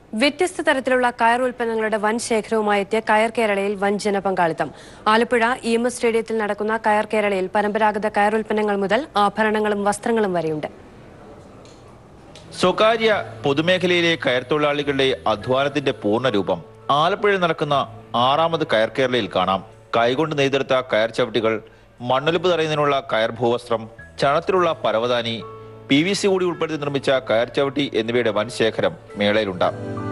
വ്യത്യസ്ത തരത്തിലുള്ള കയർ ഉൽപ്പന്നങ്ങളുടെ വൻ ശേഖരവുമായി എത്തിയ കയർ കേരളയിൽ വൻ ജനപങ്കാളിത്തം ആലപ്പുഴ ഇ എം എസ് സ്റ്റേഡിയത്തിൽ നടക്കുന്ന കയർ കേരളയിൽ പരമ്പരാഗത കയർ ഉൽപ്പന്നങ്ങൾ മുതൽ ആഭരണങ്ങളും വസ്ത്രങ്ങളും വരെയുണ്ട് സ്വകാര്യ പൊതുമേഖലയിലെ കയർ തൊഴിലാളികളുടെ അധ്വാനത്തിന്റെ പൂർണ്ണരൂപം ആലപ്പുഴയിൽ നടക്കുന്ന ആറാമത് കയർ കേരളയിൽ കാണാം കൈകൊണ്ട് നെയ്തെടുത്ത കയർ ചവിട്ടികൾ മണ്ണൊലിപ്പ് തടയുന്നതിനുള്ള കയർ ഭൂവസ്ത്രം ചണത്തിലുള്ള പരവതാനി പി വി സി കൂടി ഉൾപ്പെടുത്തി നിർമ്മിച്ച കയർ ചവിട്ടി എന്നിവയുടെ വൻ ശേഖരം മേളയിലുണ്ട്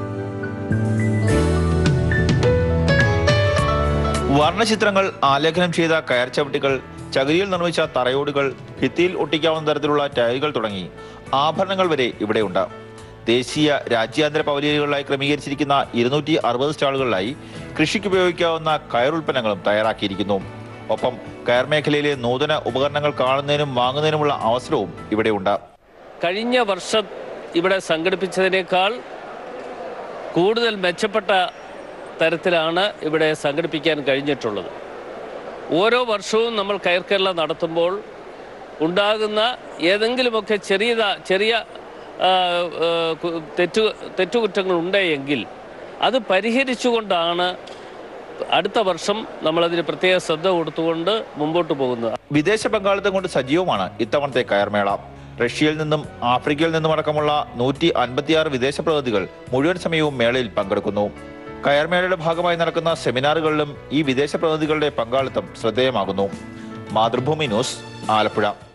വർണ്ണചിത്രങ്ങൾ ആലേഖനം ചെയ്ത കയർ ചവിട്ടികൾ ചകിരിയിൽ നിർമ്മിച്ച തറയോടുകൾ ഭിത്തിയിൽ ഒട്ടിക്കാവുന്ന തരത്തിലുള്ള ടൈലുകൾ തുടങ്ങി ആഭരണങ്ങൾ വരെ ഇവിടെയുണ്ട് ദേശീയ രാജ്യാന്തര പവലിയനുകളിലായി ക്രമീകരിച്ചിരിക്കുന്ന ഇരുന്നൂറ്റി അറുപത് സ്റ്റാളുകളിലായി കൃഷിക്ക് ഉപയോഗിക്കാവുന്ന കയർ ഉൽപ്പന്നങ്ങളും തയ്യാറാക്കിയിരിക്കുന്നു ഒപ്പം കയർ മേഖലയിലെ നൂതന ഉപകരണങ്ങൾ കാണുന്നതിനും വാങ്ങുന്നതിനുമുള്ള അവസരവും ഇവിടെയുണ്ട് കഴിഞ്ഞ വർഷം ഇവിടെ സംഘടിപ്പിച്ചതിനേക്കാൾ കൂടുതൽ മെച്ചപ്പെട്ട തരത്തിലാണ് ഇവിടെ സംഘടിപ്പിക്കാൻ കഴിഞ്ഞിട്ടുള്ളത് ഓരോ വർഷവും നമ്മൾ കയർ കേരള നടത്തുമ്പോൾ ഉണ്ടാകുന്ന ഏതെങ്കിലുമൊക്കെ ചെറിയ ചെറിയ ആ, ആ, കു- തെറ്റു തെറ്റുകുറ്റങ്ങൾ ഉണ്ടെങ്കിൽ അത് പരിഹരിച്ചുകൊണ്ടാണ് അടുത്ത വർഷം നമ്മളതിന് പ്രത്യേക ശ്രദ്ധ കൊടുത്തുകൊണ്ട് മുമ്പോട്ട് പോകുന്നത് വിദേശ പങ്കാളിത്തം കൊണ്ട് സജീവമാണ് ഇത്തവണത്തെ കയർമേള റഷ്യയിൽ നിന്നും ആഫ്രിക്കയിൽ നിന്നും അടക്കമുള്ള നൂറ്റി അൻപത്തിയാറ് വിദേശ പ്രതിനിധികൾ മുഴുവൻ സമയവും മേളയിൽ പങ്കെടുക്കുന്നു കയർമേളയുടെ ഭാഗമായി നടക്കുന്ന സെമിനാറുകളിലും ഈ വിദേശ പ്രതിനിധികളുടെ പങ്കാളിത്തം ശ്രദ്ധേയമാകുന്നു മാതൃഭൂമി ന്യൂസ് ആലപ്പുഴ